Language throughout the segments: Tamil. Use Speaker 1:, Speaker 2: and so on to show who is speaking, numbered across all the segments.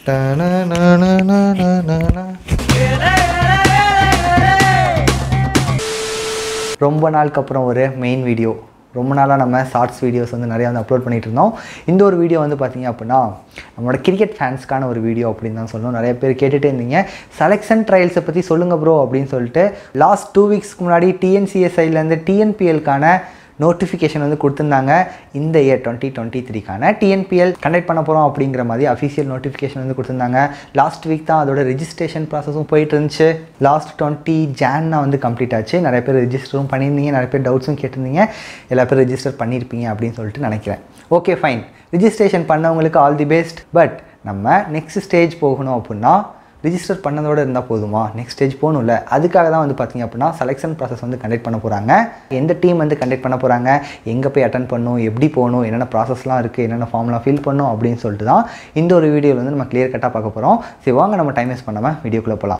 Speaker 1: ரொம்ப நாளுக்கு அப்புறம் ஒரு மெயின் வீடியோ ரொம்ப நாளாக நம்ம ஷார்ட்ஸ் வீடியோஸ் வந்து நிறையா வந்து அப்லோட் பண்ணிட்டு இருந்தோம் இந்த ஒரு வீடியோ வந்து பார்த்தீங்க அப்படின்னா நம்மளோட கிரிக்கெட் ஃபேன்ஸ்க்கான ஒரு வீடியோ அப்படின்னு தான் சொல்லணும் நிறைய பேர் கேட்டுகிட்டே இருந்தீங்க செலெக்ஷன் ட்ரையல்ஸை பற்றி சொல்லுங்கள் ப்ரோ அப்படின்னு சொல்லிட்டு லாஸ்ட் டூ வீக்ஸ்க்கு முன்னாடி டிஎன்சிஎஸ் சைட்லேருந்து டிஎன்பிஎல்கான நோட்டிஃபிகேஷன் வந்து கொடுத்துருந்தாங்க இந்த இயர் டுவெண்ட்டி டுவெண்ட்டி த்ரீக்கான டிஎன்பிஎல் கண்டக்ட் பண்ண போகிறோம் அப்படிங்கிற மாதிரி அஃபிஷியல் நோட்டிஃபிகேஷன் வந்து கொடுத்துருந்தாங்க லாஸ்ட் வீக் தான் அதோட ரிஜிஸ்ட்ரேஷன் ப்ராசஸும் போயிட்டு இருந்துச்சு லாஸ்ட் டுவெண்ட்டி ஜான்னா வந்து கம்ப்ளீட் ஆச்சு நிறைய பேர் ரிஜிஸ்டரும் பண்ணியிருந்தீங்க நிறைய பேர் டவுட்ஸும் கேட்டிருந்தீங்க எல்லா பேர் ரிஜிஸ்டர் பண்ணியிருப்பீங்க அப்படின்னு சொல்லிட்டு நினைக்கிறேன் ஓகே ஃபைன் ரிஜிஸ்ட்ரேஷன் பண்ணவங்களுக்கு ஆல் தி பெஸ்ட் பட் நம்ம நெக்ஸ்ட் ஸ்டேஜ் போகணும் அப்படின்னா ரிஜிஸ்டர் பண்ணதோடு இருந்தால் போதுமா நெக்ஸ்ட் ஸ்டேஜ் போகணும்ல அதுக்காக தான் வந்து பார்த்திங்க அப்படின்னா செலெக்ஷன் ப்ராசஸ் வந்து கண்டக்ட் பண்ண போகிறாங்க எந்த டீம் வந்து கண்டக்ட் பண்ண போகிறாங்க எங்கே போய் அட்டன் பண்ணணும் எப்படி போகணும் என்னென்ன ப்ராசஸ்லாம் இருக்குது என்னென்ன ஃபார்ம்லாம் ஃபில் பண்ணணும் அப்படின்னு சொல்லிட்டு தான் இந்த ஒரு வீடியோவில் வந்து நம்ம கிளியர் கட்டாக பார்க்க போகிறோம் சரி வாங்க நம்ம டைம் வேஸ்ட் பண்ணாமல் வீடியோக்குள்ளே போகலாம்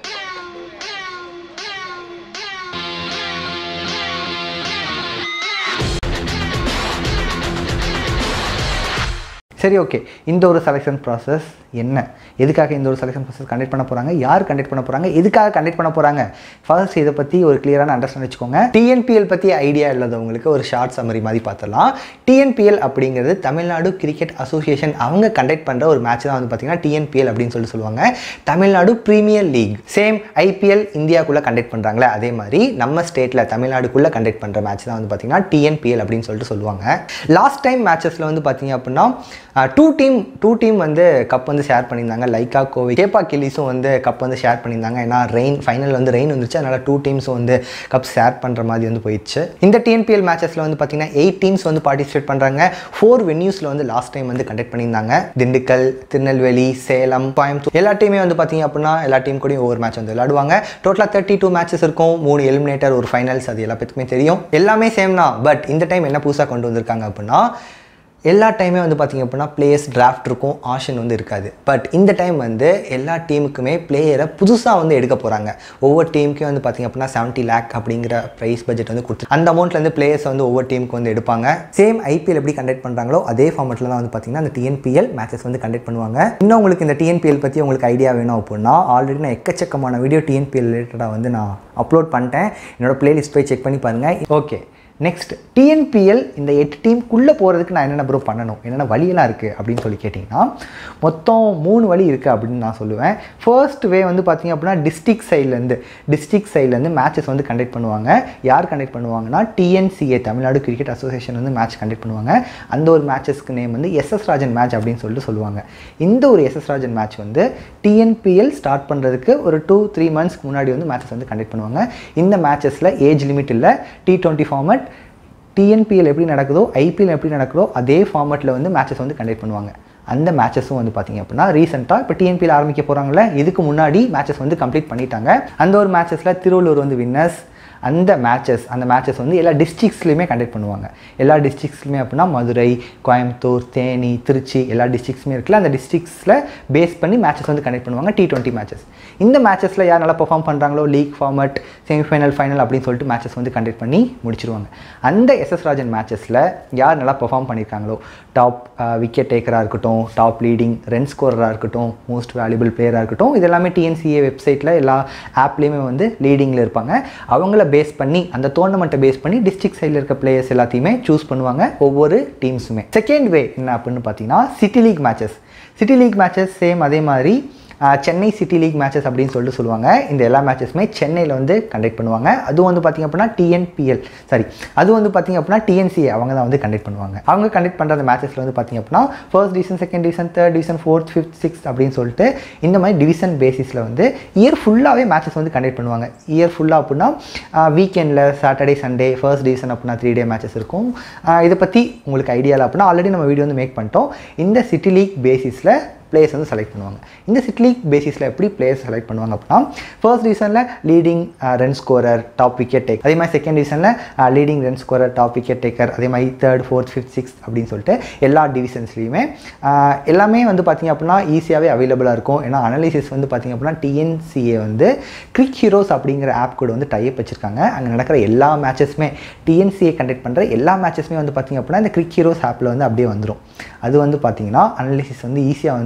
Speaker 1: சரி ஓகே இந்த ஒரு செலெக்ஷன் ப்ராசஸ் என்ன எதுக்காக இந்த ஒரு செலெக்ஷன் ப்ராசஸ் கண்டக்ட் பண்ண போகிறாங்க யார் கண்டக்ட் பண்ண போகிறாங்க எதுக்காக கண்டக்ட் பண்ண போகிறாங்க ஃபர்ஸ்ட் இதை பற்றி ஒரு கிளியரான அண்டர்ஸ்டாண்ட் வச்சுக்கோங்க டிஎன்பிஎல் பற்றி ஐடியா இல்லாதவங்களுக்கு ஒரு ஷார்ட் சம்மரி மாதிரி பார்த்துடலாம் டிஎன்பிஎல் அப்படிங்கிறது தமிழ்நாடு கிரிக்கெட் அசோசியேஷன் அவங்க கண்டக்ட் பண்ணுற ஒரு மேட்ச் தான் வந்து பார்த்திங்கன்னா டிஎன்பிஎல் அப்படின்னு சொல்லி சொல்லுவாங்க Tamil Nadu premier league same IPL இந்தியாவுக்குள்ளே கண்டக்ட் பண்ணுறாங்களே அதே மாதிரி நம்ம ஸ்டேட்டில் தமிழ்நாடுக்குள்ளே கண்டக்ட் பண்ணுற மேட்ச் தான் வந்து பார்த்திங்கன்னா டிஎன்பிஎல் அப்படின்னு சொல்லிட்டு சொல்லுவாங்க லாஸ்ட் டைம் மேட்சஸில் வந்து பார்த்திங்க அப்படின்னா டூ டீம் டூ டீம் வந்து கப் வந்து ஷேர் பண்ணியிருந்தாங்க லைக்கா கோவை கேப்பா கில்லிஸும் வந்து கப் வந்து ஷேர் பண்ணியிருந்தாங்க ஏன்னா ரெயின் ஃபைனல் வந்து ரெயின் வந்துருச்சு அதனால் டூ டீம்ஸும் வந்து கப் ஷேர் பண்ணுற மாதிரி வந்து போயிடுச்சு இந்த டிஎன்பிஎல் மேட்சஸில் வந்து பார்த்தீங்கன்னா எயிட் டீம்ஸ் வந்து பார்ட்டிசிபேட் பண்ணுறாங்க ஃபோர் வென்யூஸில் வந்து லாஸ்ட் டைம் வந்து கண்டக்ட் பண்ணியிருந்தாங்க திண்டுக்கல் திருநெல்வேலி சேலம் கோயம்புத்தூர் எல்லா டீமே வந்து பார்த்தீங்க அப்படின்னா எல்லா டீம் கூடயும் ஒவ்வொரு மேட்ச் வந்து விளையாடுவாங்க டோட்டலாக தேர்ட்டி டூ மேட்சஸ் இருக்கும் மூணு எலிமினேட்டர் ஒரு ஃபைனல்ஸ் அது எல்லா பேத்துக்குமே தெரியும் எல்லாமே சேம் தான் பட் இந்த டைம் என்ன புதுசாக கொண்டு வந்திருக்காங்க அப்படின்னா எல்லா டைமே வந்து பார்த்திங்க அப்படின்னா பிளேயர்ஸ் டிராஃப்ட் இருக்கும் ஆப்ஷன் வந்து இருக்காது பட் இந்த டைம் வந்து எல்லா டீமுக்குமே பிளேயரை புதுசாக வந்து எடுக்க போகிறாங்க ஒவ்வொரு டீமுக்கே வந்து பார்த்திங்க அப்படின்னா செவன்ட்டி லேக் அப்படிங்கிற ப்ரைஸ் பட்ஜெட் வந்து கொடுத்து அந்த அமௌண்ட்லேருந்து பிளேயர்ஸ் வந்து ஒவ்வொரு டீமுக்கு வந்து எடுப்பாங்க சேம் ஐபிஎல் எப்படி கண்டக்ட் பண்ணுறாங்களோ அதே ஃபார்மெட்டில் தான் வந்து பார்த்திங்கன்னா அந்த டிஎன்பிஎல் மேட்சஸ் வந்து கண்டக்ட் பண்ணுவாங்க இன்னும் உங்களுக்கு இந்த டிஎன்பிஎல் பற்றி உங்களுக்கு ஐடியா வேணும் அப்படின்னா ஆல்ரெடி நான் எக்கச்சக்கமான வீடியோ டிஎன்பிஎல் ரிலேட்டடாக வந்து நான் அப்லோட் பண்ணிட்டேன் என்னோட பிளேலிஸ்ட் போய் செக் பண்ணி பாருங்கள் ஓகே நெக்ஸ்ட் டிஎன்பிஎல் இந்த எட்டு டீமுக்குள்ளே போகிறதுக்கு நான் என்னென்ன ப்ரோ பண்ணணும் என்னென்ன வழியெல்லாம் இருக்குது அப்படின்னு சொல்லி கேட்டிங்கன்னா மொத்தம் மூணு வழி இருக்குது அப்படின்னு நான் சொல்லுவேன் ஃபர்ஸ்ட் வே வந்து பார்த்திங்க அப்படின்னா டிஸ்ட்ரிக் சைட்லேருந்து டிஸ்ட்ரிக் சைட்லேருந்து மேட்சஸ் வந்து கண்டக்ட் பண்ணுவாங்க யார் கண்டக்ட் பண்ணுவாங்கன்னா டிஎன்சிஏ தமிழ்நாடு கிரிக்கெட் அசோசியேஷன் வந்து மேட்ச் கண்டக்ட் பண்ணுவாங்க அந்த ஒரு மேட்சஸ்க்கு நேம் வந்து எஸ்எஸ் ராஜன் மேட்ச் அப்படின்னு சொல்லிட்டு சொல்லுவாங்க இந்த ஒரு எஸ்எஸ் ராஜன் மேட்ச் வந்து டிஎன்பிஎல் ஸ்டார்ட் பண்ணுறதுக்கு ஒரு டூ த்ரீ மந்த்ஸ்க்கு முன்னாடி வந்து மேட்சஸ் வந்து கண்டக்ட் பண்ணுவாங்க இந்த மேட்சஸில் ஏஜ் லிமிட் இல்லை டி டுவெண்ட்டி ஃபார்மட் டிஎன்பிஎல் எப்படி நடக்குதோ ஐபிஎல் எப்படி நடக்குதோ அதே ஃபார்மேட்டில் வந்து மேட்சஸ் வந்து கண்டக்ட் பண்ணுவாங்க அந்த மேட்சஸும் வந்து பார்த்திங்க அப்படின்னா ரீசெண்டாக இப்போ டிஎன்பியில் ஆரம்பிக்க போகிறாங்களே இதுக்கு முன்னாடி மேட்சஸ் வந்து கம்ப்ளீட் பண்ணிட்டாங்க அந்த ஒரு மேட்சஸில் திருவள்ளூர் வந்து வின்னர்ஸ் அந்த மேட்சஸ் அந்த மேட்சஸ் வந்து எல்லா டிஸ்ட்ரிக்ஸ்லையுமே கண்டக்ட் பண்ணுவாங்க எல்லா டிஸ்ட்ரிக்ஸ்லையுமே அப்படின்னா மதுரை கோயம்புத்தூர் தேனி திருச்சி எல்லா டிஸ்ட்ரிக்ஸுமே இருக்குல்ல அந்த டிஸ்ட்ரிக்ஸில் பேஸ் பண்ணி மேட்சஸ் வந்து கண்டக்ட் பண்ணுவாங்க டி டுவெண்ட்டி மேட்சஸ் இந்த மேட்சஸில் யார் நல்லா பெர்ஃபார்ம் பண்ணுறாங்களோ லீக் ஃபார்மட் செமிஃபைனல் ஃபைனல் அப்படின்னு சொல்லிட்டு மேட்சஸ் வந்து கண்டக்ட் பண்ணி முடிச்சிருவாங்க அந்த எஸ்எஸ் ராஜன் மேட்சஸில் யார் நல்லா பெர்ஃபார்ம் பண்ணியிருக்காங்களோ டாப் விக்கெட் டேக்கராக இருக்கட்டும் டாப் லீடிங் ரன் ஸ்கோரராக இருக்கட்டும் மோஸ்ட் வேல்யூபிள் பிளேயராக இருக்கட்டும் இது எல்லாமே டிஎன்சிஏ வெப்சைட்டில் எல்லா ஆப்லேயுமே வந்து லீடிங்கில் இருப்பாங்க அவங்கள பேஸ் பண்ணி அந்த டோர்னமெண்ட்டை பேஸ் பண்ணி டிஸ்ட்ரிக்ட் சைடில் இருக்க பிளேயர்ஸ் எல்லாத்தையுமே சூஸ் பண்ணுவாங்க ஒவ்வொரு டீம்ஸுமே செகண்ட் வே என்ன அப்படின்னு பார்த்தீங்கன்னா city league matches city league matches same அதே மாதிரி சென்னை சிட்டி லீக் மேட்சஸ் அப்படின்னு சொல்லிட்டு சொல்லுவாங்க இந்த எல்லா மேட்சஸுமே சென்னையில் வந்து கண்டக்ட் பண்ணுவாங்க அதுவும் வந்து பார்த்திங்க அப்படின்னா டிஎன்பிஎல் சாரி அது வந்து பார்த்திங்க அப்படின்னா டிஎன்சிஏ அவங்க தான் வந்து கண்டக்ட் பண்ணுவாங்க அவங்க கண்டக்ட் பண்ணுற அந்த மேட்சஸில் வந்து பார்த்திங்க அப்படின்னா first division second division third division fourth fifth sixth அப்படின்னு சொல்லிட்டு இந்த மாதிரி டிவிஷன் பேசிஸில் வந்து இயர் ஃபுல்லாகவே மேட்சஸ் வந்து கண்டக்ட் பண்ணுவாங்க இயர் ஃபுல்லாக அப்படின்னா வீக்கெண்டில் சாட்டர்டே சண்டே ஃபர்ஸ்ட் டிவிஷன் அப்படின்னா த்ரீ டே மேட்சஸ் இருக்கும் இதை பற்றி உங்களுக்கு ஐடியா இல்லை அப்படின்னா ஆல்ரெடி நம்ம வீடியோ வந்து மேக் பண்ணிட்டோம் இந்த சிட்டி லீக் பேசிஸில் பிளேயர்ஸ் வந்து செலக்ட் பண்ணுவாங்க இந்த சிட்டி லீக் பேசிஸில் எப்படி பிளேயர்ஸ் செலக்ட் பண்ணுவாங்க அப்படின்னா ஃபர்ஸ்ட் டிவிஷனில் leading run scorer top wicket take அதே மாதிரி செகண்ட் டிவிஷனில் leading run scorer top wicket taker அதே மாதிரி தேர்ட் ஃபோர்த் ஃபிஃப்த் சிக்ஸ் அப்படின்னு சொல்லிட்டு எல்லா டிவிஷன்ஸ்லையுமே எல்லாமே வந்து பார்த்திங்க அப்படின்னா ஈஸியாகவே அவைலபிளாக இருக்கும் ஏன்னா அனலிசிஸ் வந்து பார்த்திங்க அப்படின்னா டிஎன்சிஏ வந்து கிரிக் ஹீரோஸ் அப்படிங்கிற ஆப் கூட வந்து டைப் வச்சுருக்காங்க அங்கே நடக்கிற எல்லா மேட்சஸுமே டிஎன்சிஏ கண்டக்ட் பண்ணுற எல்லா மேட்சஸுமே வந்து பார்த்திங்க அப்படின்னா இந்த கிரிக் ஹீரோஸ் ஆப்பில் வந்து அப்படியே வந்துடும் அது வந்து பார்த்திங்கன்னா அனலிசிஸ் வந்து ஈஸியாக வந்து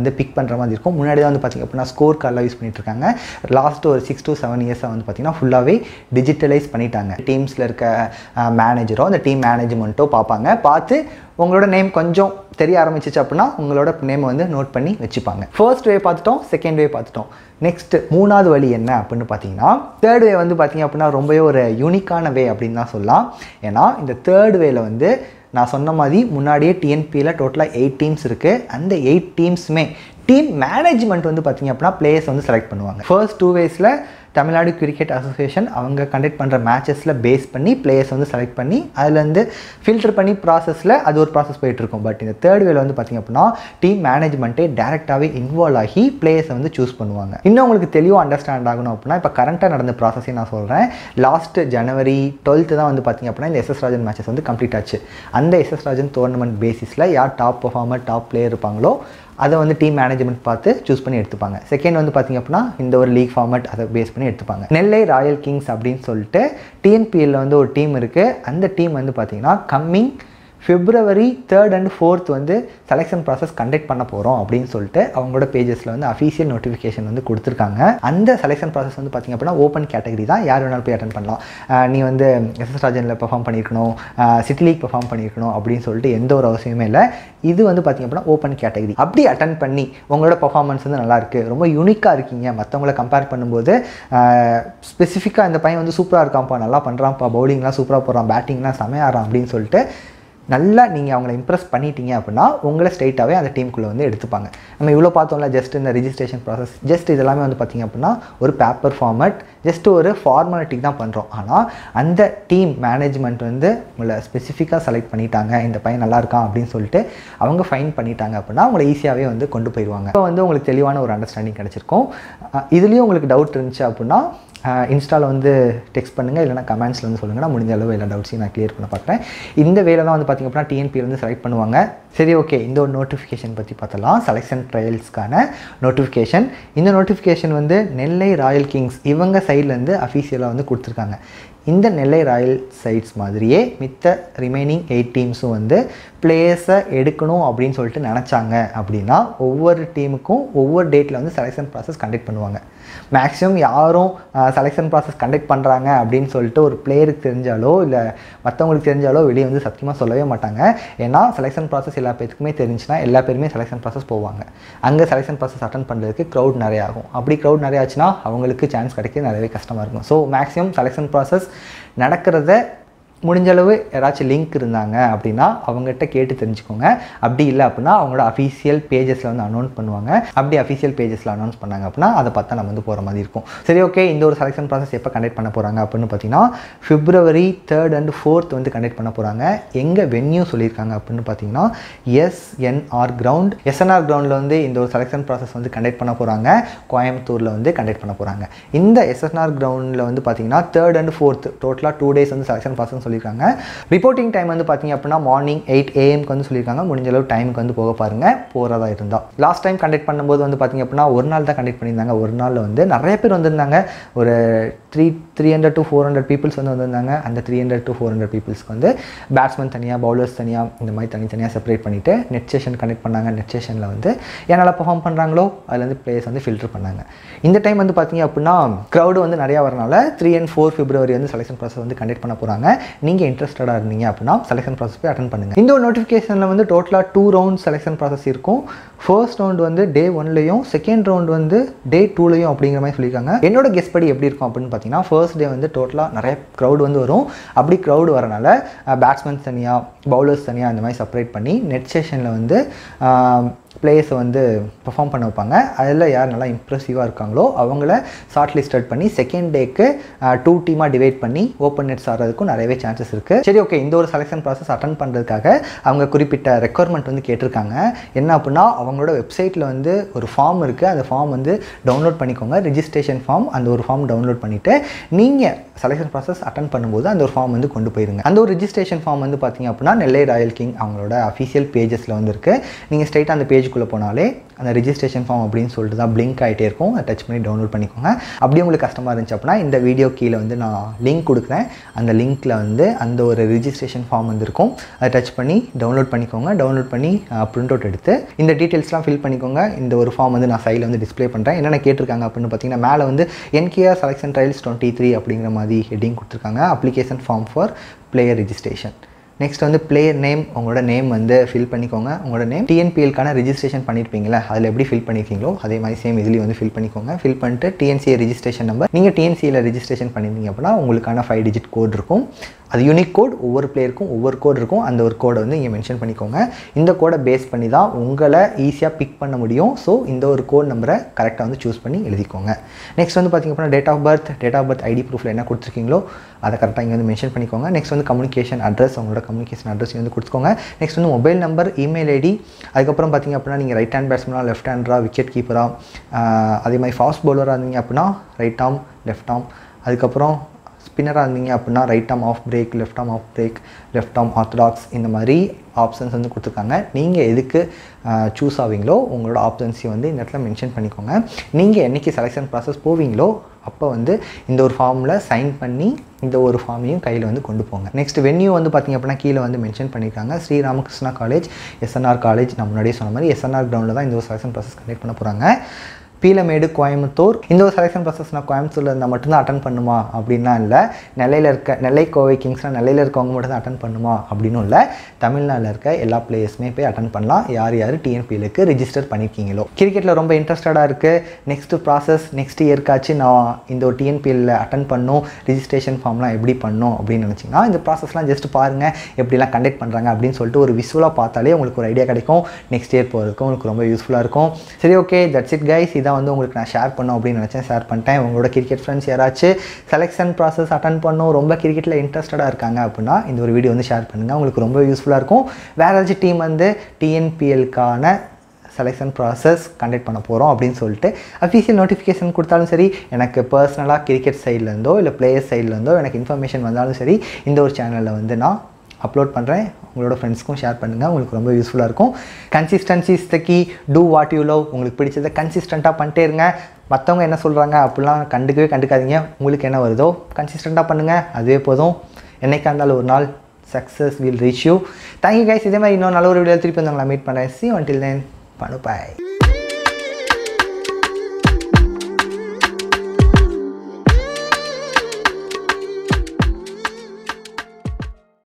Speaker 1: வந்து பிக் பண்ணுற மாதிரி இருக்கும் முன்னாடி தான் வந்து பார்த்திங்க அப்படின்னா ஸ்கோர் கார்டெலாம் யூஸ் பண்ணிட்டு இருக்காங்க லாஸ்ட் ஒரு சிக்ஸ் to செவன் இயர்ஸாக வந்து பார்த்திங்கன்னா ஃபுல்லாகவே டிஜிட்டலைஸ் பண்ணிட்டாங்க டீம்ஸில் இருக்க மேனேஜரோ அந்த டீம் மேனேஜ்மெண்ட்டோ பார்ப்பாங்க பார்த்து உங்களோட நேம் கொஞ்சம் தெரிய ஆரம்பிச்சிச்சு அப்படின்னா உங்களோட நேமை வந்து நோட் பண்ணி வச்சுப்பாங்க ஃபர்ஸ்ட் வே பார்த்துட்டோம் செகண்ட் வே பார்த்துட்டோம் நெக்ஸ்ட் மூணாவது வழி என்ன அப்படின்னு பார்த்தீங்கன்னா தேர்ட் வே வந்து பார்த்தீங்க அப்படின்னா ரொம்பவே ஒரு யூனிக்கான வே அப்படின்னு தான் சொல்லலாம் ஏன்னா இந்த தேர்ட் வேல வந்து நான் சொன்ன மாதிரி முன்னாடியே டிஎன்பியில் டோட்டலாக எயிட் டீம்ஸ் இருக்குது அந்த எயிட் டீம்ஸுமே டீம் மேனேஜ்மெண்ட் வந்து பார்த்தீங்க அப்படின்னா பிளேயர்ஸ் வந்து செலக்ட் பண்ணுவாங்க ஃபர்ஸ்ட் டூ வேஸில் தமிழ்நாடு கிரிக்கெட் அசோசியேஷன் அவங்க கண்டக்ட் பண்ணுற மேட்சஸில் பேஸ் பண்ணி பிளேயர்ஸ் வந்து செலக்ட் பண்ணி அதுலேருந்து ஃபில்டர் பண்ணி ப்ராசஸில் அது ஒரு ப்ராசஸ் போயிட்டுருக்கும் பட் இந்த தேர்ட் வேல வந்து பார்த்திங்க அப்படின்னா டீம் மேனேஜ்மெண்ட்டே டேரெக்டாகவே இன்வால்வ் ஆகி பிளேயர்ஸை வந்து சூஸ் பண்ணுவாங்க இன்னும் உங்களுக்கு தெளிவாக அண்டர்ஸ்டாண்ட் ஆகணும் அப்படின்னா இப்போ கரண்ட்டாக நடந்த ப்ராசஸே நான் சொல்கிறேன் லாஸ்ட் ஜனவரி டுவெல்த்து தான் வந்து பார்த்திங்க அப்படின்னா இந்த எஸ்எஸ் ராஜன் மேட்சஸ் வந்து கம்ப்ளீட் ஆச்சு அந்த எஸ்எஸ் ராஜன் டோர்னமெண்ட் பேசிஸில் யார் டாப் பர்ஃபார்மர் டாப் பிளேயர் இருப்பாங்களோ அதை வந்து டீம் மேனேஜ்மெண்ட் பார்த்து சூஸ் பண்ணி எடுத்துப்பாங்க செகண்ட் வந்து பார்த்திங்க அப்படின்னா இந்த ஒரு லீக் ஃபார்மட் அதை பேஸ் பண்ணி எடுத்துப்பாங்க நெல்லை ராயல் கிங்ஸ் அப்படின்னு சொல்லிட்டு டிஎன்பிஎல்ல வந்து ஒரு டீம் இருக்குது அந்த டீம் வந்து பார்த்திங்கன்னா coming February third and fourth வந்து செலெக்ஷன் ப்ராசஸ் கண்டக்ட் பண்ண போகிறோம் அப்படின்னு சொல்லிட்டு அவங்களோட பேஜஸில் வந்து அஃபீஷியல் நோட்டிஃபிகேஷன் வந்து கொடுத்துருக்காங்க அந்த செலெக்ஷன் ப்ராசஸ் வந்து பார்த்திங்க அப்படின்னா ஓப்பன் கேட்டகரி தான் யார் வேணாலும் போய் அட்டன் பண்ணலாம் ஆஹ் நீ வந்து எஸ்எஸ் ராஜனில் பெர்ஃபார்ம் பண்ணியிருக்கணும் சிட்டி லீக் பெர்ஃபார்ம் பண்ணியிருக்கணும் அப்படின்னு சொல்லிட்டு எந்த ஒரு அவசியமே இல்லை இது வந்து பார்த்திங்க அப்படின்னா ஓப்பன் கேட்டகரி அப்படி அட்டன் பண்ணி உங்களோட பர்ஃபார்மன்ஸ் வந்து நல்லா இருக்கு ரொம்ப யூனிக்காக இருக்கீங்க மற்றவங்கள கம்பேர் பண்ணும்போது ஸ்பெசிஃபிக்காக இந்த பையன் வந்து சூப்பராக இருக்கான்ப்பா நல்லா பண்ணுறான்ப்பா பவுலிங்லாம் சூப்பராக போடுறான் பேட்டிங்லாம் செமையாகிறான் அப்படின்னு சொல்லிட்டு நல்லா நீங்கள் அவங்கள இம்ப்ரெஸ் பண்ணிட்டீங்க அப்படின்னா உங்களை ஸ்ட்ரைட்டாகவே அந்த டீமுக்குள்ளே வந்து எடுத்துப்பாங்க நம்ம இவ்வளோ பார்த்தோம்ல ஜஸ்ட் இந்த ரிஜிஸ்ட்ரேஷன் ப்ராசஸ் ஜஸ்ட் இதெல்லாமே வந்து பார்த்திங்க அப்படின்னா ஒரு பேப்பர் ஃபார்மட் ஜஸ்ட் ஒரு ஃபார்மாலிட்டிக்கு தான் பண்ணுறோம் ஆனால் அந்த டீம் மேனேஜ்மெண்ட் வந்து உங்களை ஸ்பெசிஃபிக்காக செலக்ட் பண்ணிட்டாங்க இந்த பையன் நல்லா இருக்கான் அப்படின்னு சொல்லிட்டு அவங்க ஃபைன் பண்ணிட்டாங்க அப்படின்னா உங்களை ஈஸியாகவே வந்து கொண்டு போயிடுவாங்க இப்போ வந்து உங்களுக்கு தெளிவான ஒரு அண்டர்ஸ்டாண்டிங் கிடச்சிருக்கும் அஹ் இதுலேயும் உங்களுக்கு டவுட் இருந்துச்சு அப்படின்னா இன்ஸ்டாவில் வந்து டெக்ஸ்ட் பண்ணுங்கள் இல்லைனா கமெண்ட்ஸில் வந்து சொல்லுங்கள் நான் முடிஞ்ச அளவு எல்லா டவுட்ஸையும் நான் கிளியர் பண்ண பார்க்குறேன் இந்த வேலை தான் வந்து பார்த்திங்க அப்படின்னா டிஎன்பியில் வந்து செலக்ட் பண்ணுவாங்க சரி ஓகே இந்த ஒரு நோட்டிஃபிகேஷன் பற்றி பார்த்தலாம் செலெக்ஷன் ட்ரையல்ஸ்க்கான நோட்டிஃபிகேஷன் இந்த நோட்டிஃபிகேஷன் வந்து நெல்லை ராயல் கிங்ஸ் இவங்க சைட்லேருந்து அஃபீஷியலாக வந்து கொடுத்துருக்காங்க இந்த நெல்லை ராயல் சைட்ஸ் மாதிரியே மித்த ரிமைனிங் எயிட் டீம்ஸும் வந்து பிளேயர்ஸை எடுக்கணும் அப்படின்னு சொல்லிட்டு நினச்சாங்க அப்படின்னா ஒவ்வொரு டீமுக்கும் ஒவ்வொரு டேட்டில் வந்து செலெக்ஷன் ப்ராசஸ் கண்டக்ட் பண்ணுவாங்க மேக்ஸிமம் யாரும் செலெக்ஷன் ப்ராசஸ் கண்டக்ட் பண்ணுறாங்க அப்படின்னு சொல்லிட்டு ஒரு பிளேயருக்கு தெரிஞ்சாலோ இல்லை மற்றவங்களுக்கு தெரிஞ்சாலோ வெளியே வந்து சத்தியமாக சொல்லவே மாட்டாங்க ஏன்னா செலெக்ஷன் ப்ராசஸ் எல்லா பேருக்குமே தெரிஞ்சுன்னா எல்லா பேருமே செலெக்ஷன் ப்ராசஸ் போவாங்க அங்கே செலெக்ஷன் ப்ராசஸ் அட்டன் பண்ணுறதுக்கு க்ரௌட் நிறைய ஆகும் அப்படி க்ரௌட் நிறைய ஆச்சுன்னா அவங்களுக்கு சான்ஸ் கிடைக்க நிறையவே கஷ்டமாக இருக்கும் ஸோ மேக்ஸிமம் செலெக்ஷன் ப்ராசஸ் நடக்கிறத முடிஞ்சளவு யாராச்சும் லிங்க் இருந்தாங்க அப்படின்னா அவங்ககிட்ட கேட்டு தெரிஞ்சுக்கோங்க அப்படி இல்லை அப்படின்னா அவங்களோட அஃபீஷியல் பேஜஸில் வந்து அனௌன்ஸ் பண்ணுவாங்க அப்படி அஃபீஷியல் பேஜஸில் அனௌன்ஸ் பண்ணாங்க அப்படின்னா அதை பார்த்தா நம்ம வந்து போகிற மாதிரி இருக்கும் சரி ஓகே இந்த ஒரு செலெக்ஷன் ப்ராசஸ் எப்போ கண்டக்ட் பண்ண போகிறாங்க அப்படின்னு பார்த்தீங்கன்னா பிப்ரவரி தேர்ட் அண்ட் ஃபோர்த் வந்து கண்டக்ட் பண்ண போகிறாங்க எங்கே வென்யூ சொல்லியிருக்காங்க அப்படின்னு பார்த்தீங்கன்னா எஸ்என்ஆர் கிரவுண்ட் எஸ்என்ஆர் கிரவுண்டில் வந்து இந்த ஒரு செலெக்ஷன் ப்ராசஸ் வந்து கண்டக்ட் பண்ண போகிறாங்க கோயம்புத்தூரில் வந்து கண்டக்ட் பண்ண போகிறாங்க இந்த எஸ்என்ஆர் கிரவுண்டில் வந்து பார்த்தீங்கன்னா தேர்ட் அண்ட் ஃபோர்த் டோட்டலாக டூ டேஸ் வந்து செலெக்ஷன் ப்ராசஸ் சொல்லியிருக்காங்க ரிப்போர்ட்டிங் டைம் வந்து பார்த்தீங்க அப்படின்னா மார்னிங் எயிட் ஏஎம்க்கு வந்து சொல்லியிருக்காங்க முடிஞ்ச அளவு டைமுக்கு வந்து போக பாருங்கள் போகிறதா இருந்தால் லாஸ்ட் டைம் கண்டக்ட் பண்ணும்போது வந்து பார்த்தீங்க அப்படின்னா ஒரு நாள் தான் கண்டக்ட் பண்ணியிருந்தாங்க ஒரு நாளில் வந்து நிறைய பேர் வந்திருந்தாங்க ஒரு three three hundred to four hundred peoples வந்து வந்திருந்தாங்க அந்த three hundred to four hundred பீப்புள்ஸ்க்கு வந்து பேட்ஸ்மேன் தனியாக பவுலர்ஸ் தனியாக இந்த மாதிரி தனித்தனியாக செப்பரேட் பண்ணிவிட்டு நெட் செஷன் கண்டக்ட் பண்ணாங்க நெட் செஷனில் வந்து என்னெல்லாம் பெர்ஃபார்ம் பண்ணுறாங்களோ அதுலேருந்து பிளேயர்ஸ் வந்து ஃபில்டர் பண்ணாங்க இந்த டைம் வந்து பார்த்தீங்க அப்படின்னா க்ரௌடு வந்து நிறையா வரனால த்ரீ அண்ட் ஃபோர் பிப்ரவரி வந்து செலெக்ஷன் ப்ராசஸ் வந்து கண்டக்ட் பண்ண போகிறாங்க நீங்கள் இன்ட்ரெஸ்டடாக இருந்தீங்க அப்படின்னா செலெக்ஷன் ப்ராசஸ் போய் அட்டன் பண்ணுங்கள் இந்த ஒரு நோட்டிஃபிகேஷனில் வந்து டோட்டலாக டூ ரவுண்ட் செலெக்ஷன் ப்ராசஸ் இருக்கும் ஃபர்ஸ்ட் ரவுண்ட் வந்து டே ஒன்லையும் செகண்ட் ரவுண்ட் வந்து டே டூலையும் அப்படிங்கிற மாதிரி சொல்லியிருக்காங்க என்னோட கெஸ் படி எப்படி இருக்கும் அப்படின்னு பார்த்தீங்கன்னா ஃபர்ஸ்ட் டே வந்து டோட்டலாக நிறைய க்ரௌட் வந்து வரும் அப்படி க்ரௌடு வரனால பேட்ஸ்மேன்ஸ் தனியாக பவுலர்ஸ் தனியாக அந்த மாதிரி செப்பரேட் பண்ணி நெட் செஷனில் வந்து பிளேயர்ஸை வந்து பெர்ஃபார்ம் பண்ண வைப்பாங்க அதில் யார் நல்லா இம்ப்ரெசிவாக இருக்காங்களோ அவங்கள ஷார்ட் லிஸ்டட் பண்ணி செகண்ட் டேக்கு டூ டீமாக டிவைட் பண்ணி ஓப்பன் நெட்ஸ் ஆகிறதுக்கும் நிறையவே சான்சஸ் இருக்குது சரி ஓகே இந்த ஒரு செலெக்ஷன் ப்ராசஸ் அட்டன் பண்ணுறதுக்காக அவங்க குறிப்பிட்ட ரெக்குவயர்மெண்ட் வந்து கேட்டிருக்காங்க என்ன அப்படின்னா அவங்களோட வெப்சைட்டில் வந்து ஒரு ஃபார்ம் இருக்குது அந்த ஃபார்ம் வந்து டவுன்லோட் பண்ணிக்கோங்க ரிஜிஸ்ட்ரேஷன் ஃபார்ம் அந்த ஒரு ஃபார்ம் டவுன்லோட் பண்ணிவிட்டு நீங்கள் செலெக்ஷன் ப்ராசஸ் அட்டன் பண்ணும்போது அந்த ஒரு ஃபார்ம் வந்து கொண்டு போயிருங்க அந்த ஒரு ரிஜிஸ்ட்ரேஷன் ஃபார்ம் வந்து பார்த்தீங்க அப்படின்னா நெல்லை ராயல் கிங் அவங்களோட அஃபீஷியல் பேஜஸில் வந்து இருக்குது நீங்கள் ஸ்ட்ரைட்டாக அந்த பேஜ் பேஜுக்குள்ளே போனாலே அந்த ரிஜிஸ்ட்ரேஷன் ஃபார்ம் அப்படின்னு சொல்லிட்டு தான் பிளிங்க் ஆகிட்டே இருக்கும் அதை டச் பண்ணி டவுன்லோட் பண்ணிக்கோங்க அப்படியே உங்களுக்கு கஷ்டமாக இருந்துச்சு அப்படின்னா இந்த வீடியோ கீழே வந்து நான் லிங்க் கொடுக்குறேன் அந்த லிங்க்கில் வந்து அந்த ஒரு ரிஜிஸ்ட்ரேஷன் ஃபார்ம் வந்து இருக்கும் அதை டச் பண்ணி டவுன்லோட் பண்ணிக்கோங்க டவுன்லோட் பண்ணி பிரிண்ட் அவுட் எடுத்து இந்த டீட்டெயில்ஸ்லாம் ஃபில் பண்ணிக்கோங்க இந்த ஒரு ஃபார்ம் வந்து நான் சைடில் வந்து டிஸ்ப்ளே பண்ணுறேன் என்னென்ன கேட்டிருக்காங்க அப்படின்னு பார்த்தீங்கன்னா மேலே வந்து NKR selection trials twenty three அப்படிங்கிற மாதிரி ஹெட்டிங் கொடுத்துருக்காங்க application form for player registration next வந்து பிளேயர் நேம் உங்களோட நேம் வந்து ஃபில் பண்ணிக்கோங்க உங்களோட நேம் டிஎன்பிஎல்கான ரிஜிஸ்ட்ரேஷன் பண்ணியிருப்பீங்களா அதில் எப்படி ஃபில் பண்ணியிருக்கீங்களோ அதே மாதிரி சேம் இதுலேயும் வந்து ஃபில் பண்ணிக்கோங்க ஃபில் பண்ணிட்டு டிஎன்சிஏ ரிஜிஸ்ட்ரேஷன் நம்பர் நீங்கள் டிஎன்சியில் ரிஜிஸ்ட்ரேஷன் பண்ணியிருந்தீங்க அப்படின்னா உங்களுக்கான ஃபைவ் டிஜிட் கோட் இருக்கும் அது யூனிக் கோட் ஒவ்வொரு பிளேயருக்கும் ஒவ்வொரு கோட் இருக்கும் அந்த ஒரு கோடை வந்து இங்கே மென்ஷன் பண்ணிக்கோங்க இந்த கோடை பேஸ் பண்ணி தான் உங்களை ஈஸியாக பிக் பண்ண முடியும் ஸோ இந்த ஒரு கோட் நம்பரை கரெக்டாக வந்து சூஸ் பண்ணி எழுதிக்கோங்க நெக்ஸ்ட் வந்து பார்த்திங்க அப்படின்னா date of birth date of birth ID ப்ரூஃபில் என்ன கொடுத்துருக்கீங்களோ அதை கரெக்டாக இங்கே வந்து மென்ஷன் பண்ணிக்கோங்க நெக்ஸ்ட் வந்து கம்யூனிகேஷன் அட்ரஸ் உங்களோட கம்யூனிகேஷன் அட்ரஸ் வந்து கொடுத்துக்கோங்க நெக்ஸ்ட் வந்து மொபைல் நம்பர் இமெயில் ஐடி அதுக்கப்புறம் பார்த்திங்க அப்படின்னா நீங்கள் ரைட் ஹேண்ட் பேட்ஸ்மனாக லெஃப்ட் ஹேண்டராக விக்கெட் கீப்பராக அதே மாதிரி ஃபாஸ்ட் பவுலராக இருந்தீங்க அப்படின்னா ரைட் ஆம் லெஃப்ட் ஆம் அதுக்கப்புறம் ஸ்பின்னராக இருந்தீங்க அப்படின்னா right arm off break left arm off break left arm orthodox இந்த மாதிரி ஆப்ஷன்ஸ் வந்து கொடுத்துருக்காங்க நீங்கள் எதுக்கு சூஸ் ஆவீங்களோ உங்களோட ஆப்ஷன்ஸையும் வந்து இந்த இடத்துல மென்ஷன் பண்ணிக்கோங்க நீங்கள் என்றைக்கு செலெக்ஷன் ப்ராசஸ் போவீங்களோ அப்போ வந்து இந்த ஒரு ஃபார்மில் சைன் பண்ணி இந்த ஒரு ஃபார்மையும் கையில் வந்து கொண்டு போங்க நெக்ஸ்ட் வென்யூ வந்து பார்த்திங்க அப்படின்னா கீழே வந்து மென்ஷன் பண்ணியிருக்காங்க Sri Ramakrishna college SNR college நான் முன்னாடியே சொன்ன மாதிரி எஸ்என்ஆர் கிரவுண்டில் தான் இந்த ஒரு செலெக்ஷன் ப்ராசஸ் கண்டக்ட் பண்ண போகிறாங்க பீலமேடு கோயம்புத்தூர் இந்த ஒரு செலெக்ஷன் ப்ராசஸ் நான் கோயம்புத்தூரில் இருந்தால் மட்டும்தான் அட்டன் பண்ணுமா அப்படின்னா இல்லை நெல்லையில் இருக்க நெல்லை கோவை கிங்ஸ்னால் நெல்லையில் இருக்கவங்க மட்டும் தான் அட்டன் பண்ணுமா அப்படின்னும் இல்லை தமிழ்நாட்டில் இருக்க எல்லா பிளேயர்ஸுமே போய் அட்டன் பண்ணலாம் யார் யார் டிஎன்பிஎலுக்கு ரிஜிஸ்டர் பண்ணியிருக்கீங்களோ கிரிக்கெட்டில் ரொம்ப இன்ட்ரெஸ்டடாக இருக்குது நெக்ஸ்ட் ப்ராசஸ் நெக்ஸ்ட் இயர்க்காச்சும் நான் இந்த ஒரு டிஎன்பிஎல்ல அட்டன் பண்ணும் ரிஜிஸ்ட்ரேஷன் ஃபார்ம்லாம் எப்படி பண்ணும் அப்படின்னு நினச்சிங்கன்னா இந்த ப்ராசஸ்லாம் ஜஸ்ட் பாருங்கள் எப்படிலாம் கண்டக்ட் பண்ணுறாங்க அப்படின்னு சொல்லிட்டு ஒரு விசுவலாக பார்த்தாலே உங்களுக்கு ஒரு ஐடியா கிடைக்கும் நெக்ஸ்ட் இயர் போகிறதுக்கு உங்களுக்கு ரொம்ப யூஸ்ஃபுல்லாக இருக்கும் சரி ஓகே தட்ஸ் இட் கைஸ் இதான் வந்து உங்களுக்கு நான் ஷேர் பண்ணோம் அப்படின்னு நினச்சேன் ஷேர் பண்ணிட்டேன் உங்களோட கிரிக்கெட் ஃப்ரெண்ட்ஸ் யாராச்சும் செலெக்ஷன் ப்ராசஸ் அட்டன் பண்ணும் ரொம்ப கிரிக்கெட்டில் இன்ட்ரெஸ்டடாக இருக்காங்க அப்படின்னா இந்த ஒரு வீடியோ வந்து ஷேர் பண்ணுங்கள் உங்களுக்கு ரொம்ப யூஸ்ஃபுல்லாக இருக்கும் வேறு ஏதாச்சும் டீம் வந்து டிஎன்பிஎல்கான செலெக்ஷன் ப்ராசஸ் கண்டக்ட் பண்ண போகிறோம் அப்படின்னு சொல்லிட்டு அஃபீஷியல் நோட்டிஃபிகேஷன் கொடுத்தாலும் சரி எனக்கு பர்சனலாக கிரிக்கெட் சைட்லேருந்தோ இல்லை பிளேயர் சைட்லேருந்தோ எனக்கு இன்ஃபர்மேஷன் வந்தாலும் சரி இந்த ஒரு சேனலில் வந்து நான் அப்லோட் பண்ணுறேன் உங்களோட ஃப்ரெண்ட்ஸ்க்கும் ஷேர் பண்ணுங்கள் உங்களுக்கு ரொம்ப யூஸ்ஃபுல்லாக இருக்கும் consistency is the key to what you love உங்களுக்கு பிடிச்சதை கன்சிஸ்டண்ட்டாக பண்ணிட்டே இருங்க மற்றவங்க என்ன சொல்கிறாங்க அப்படிலாம் கண்டுக்கவே கண்டுக்காதீங்க உங்களுக்கு என்ன வருதோ கன்சிஸ்டண்ட்டாக பண்ணுங்கள் அதுவே போதும் என்னைக்கா இருந்தாலும் ஒரு நாள் success will reach you thank you guys இதே மாதிரி இன்னொரு நல்ல ஒரு வீடியோ திருப்பி வந்து உங்களை மீட் பண்ணுறேன் சி ஒன்டில் தென் பனு பாய்